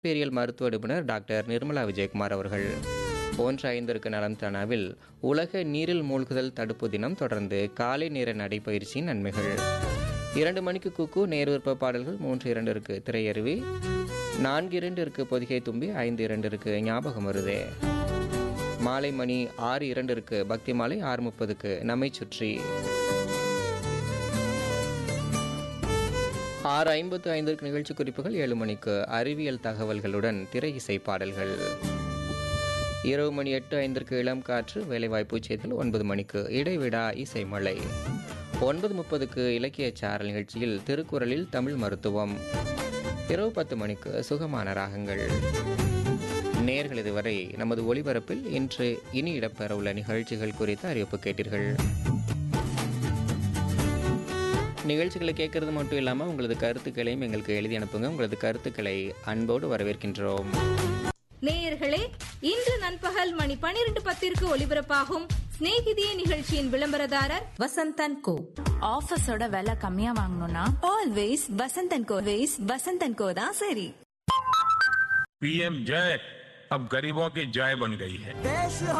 burial மருத்துவ நிபுணர் doctor Nirmala Vijayakumar அவர்கள் ஒன்று ஐந்திற்கு நலம் தனாவில் உலக நீரில் மூழ்குதல் தடுப்பு தினம் தொடர்ந்து காலை நேர நடைபயிற்சியின் நன்மைகள் இரண்டு மணிக்கு குக்கு நேர்விற்ப பாடல்கள் மூன்று இரண்டிற்கு திரையருவி நான்கு இரண்டிற்கு பொதிகை தும்பி ஐந்து இரண்டிற்கு ஞாபகம் வருதே மாலை மணி ஆறு இரண்டிற்கு பக்தி மாலை ஆறு முப்பதுக்கு நம்மை சுற்றி ஆறு ஐம்பத்து ஐந்திற்கு நிகழ்ச்சி குறிப்புகள் ஏழு மணிக்கு அறிவியல் தகவல்களுடன் திரை இசை பாடல்கள் இரவு மணி எட்டு ஐந்திற்கு இளம் காற்று வேலைவாய்ப்பு செய்தல் ஒன்பது மணிக்கு இடைவிடா இசை மழை ஒன்பது முப்பதுக்கு இலக்கிய சாரல் நிகழ்ச்சியில் திருக்குறளில் தமிழ் மருத்துவம் இரவு பத்து மணிக்கு சுகமான ராகங்கள் நேர்கள் இதுவரை நமது ஒளிபரப்பில் இன்று இனி இடம்பெறவுள்ள நிகழ்ச்சிகள் குறித்த அறிவிப்பு கேட்டீர்கள் நிகழ்ச்சிகளை கேட்கறது மட்டும் இல்லாமல் உங்களது கருத்துக்களையும் எங்களுக்கு எழுதி அனுப்புங்க உங்களது கருத்துக்களை அன்போடு வரவேற்கின்றோம் நேயர்களே இன்று நண்பகல் மணி பனிரெண்டு பத்திற்கு ஒலிபரப்பாகும் சிநேகிதியே நிகழ்ச்சியின் விளம்பரதாரர் வசந்தன் கோ ஆஃபீஸோட விலை கம்மியா வாங்கணும்னா ஆல்வேஸ் வசந்தன் கோ வேஸ் வசந்தன் கோ தான் சரி पीएम जय अब गरीबों की जय बन गई है देश